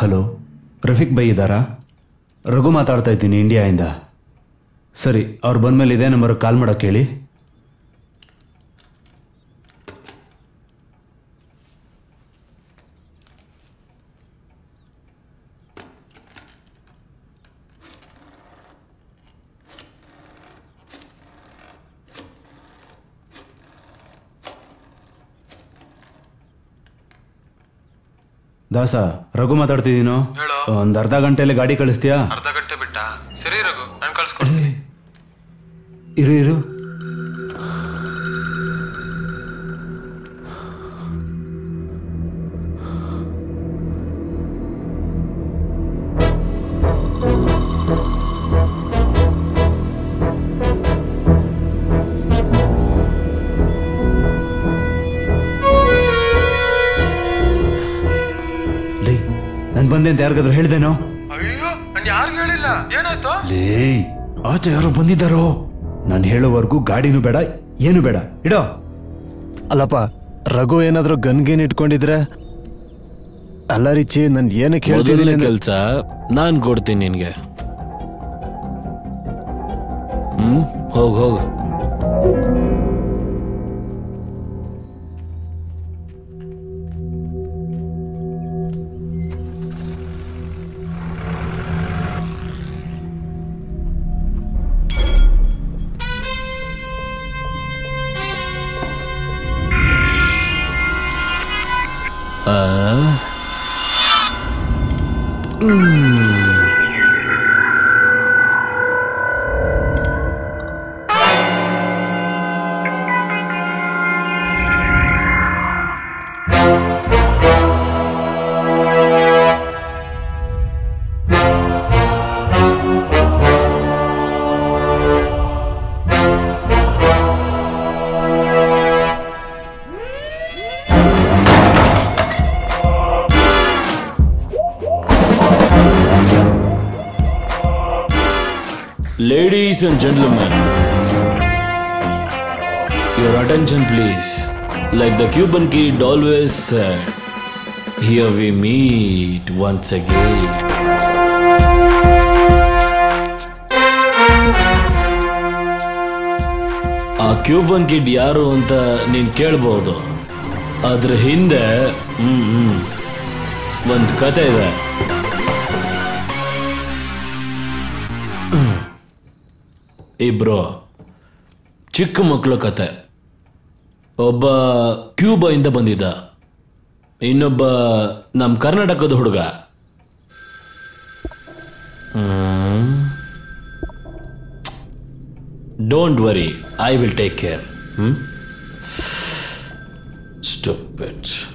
Hello Rafiq by ಇದ್ದಾರಾ ರಘು ಮಾತಾಡ್ತಾ ಇದ್ದೀನಿ ಇಂಡಿಯಾಯಿಂದ ಸರಿ ಅವ್ರು ಬಂದಮೇಲೆ ಇದೇ ನಂಬರ್ಗೆ ಕಾಲ್ ಮಾಡೋಕ್ಕೆ ಹೇಳಿ ದಾಸ ರಘು ಮಾತಾಡ್ತಿದ್ದೀನೋ ಹೇಳು. ಒಂದು ಅರ್ಧ ಗಂಟೆಯಲ್ಲಿ ಗಾಡಿ ಕಳಿಸ್ತೀಯಾ ಅರ್ಧ ಗಂಟೆ ಬಿಟ್ಟ ಸರಿ ರಘು ನಾನು ಕಳ್ಸ್ಕೊಡ್ತೀನಿ ಇರು ಇರು ಲೇ ನಾನು ಬಂದೆ ಅಂತ ಯಾರಿಗಾದ್ರೂ ಹೇಳ್ದೇನೋ ಅಯ್ಯೋ ನಾನು ಯಾರಿಗೂ ಹೇಳಿಲ್ಲ ಏನಾಯ್ತು ಲೇ ಆಚೆ ಯಾರೋ ಬಂದಿದ್ದಾರೋ ನಾನು ಹೇಳೋವರೆಗೂ ಗಾಡಿನೂ ಬೇಡ ಏನು ಬೇಡ ಇಡೋ ಅಲ್ಲಪ್ಪ ರಘು ಏನಾದ್ರೂ ಗನ್ ಗೇನ್ ಇಟ್ಕೊಂಡಿದ್ರೆ ಅಲ್ಲ ರಿಚಿ ನನ್ ಏನಕ್ಕೆ ಹೇಳ್ತಿದ್ದೀನಿ ಮೊದಲನೇ ಅಂದ್ರೆ- ಕೆಲ್ಸ ನಾನ್ ಕೊಡ್ತೀನಿ ನಿನ್ಗೆ ಹ್ಮ್ ಹೋಗ್ ಹೋಗ್ ಆ Ladies and gentlemen, your attention please. Like the Cuban kid always said, here we meet once again. ಆ ಕ್ಯೂಬನ್ ಕಿಡ್ ಯಾರು ಅಂತ ನೀನ್ ಕೇಳ್ಬೋದು ಅದ್ರ ಹಿಂದೆ ಹ್ಮ್ ಹ್ಮ್ ಒಂದ್ ಕತೆ ಇದೆ ಇಬ್ರು ಚಿಕ್ಕ ಮಕ್ಕಳು ಕತೆ ಒಬ್ಬ ಕ್ಯೂಬಾ ಇಂದ ಬಂದಿದ್ದ ಇನ್ನೊಬ್ಬ ನಮ್ಮ ಕರ್ನಾಟಕದ ಹುಡುಗ don't worry I will take care hmm stupid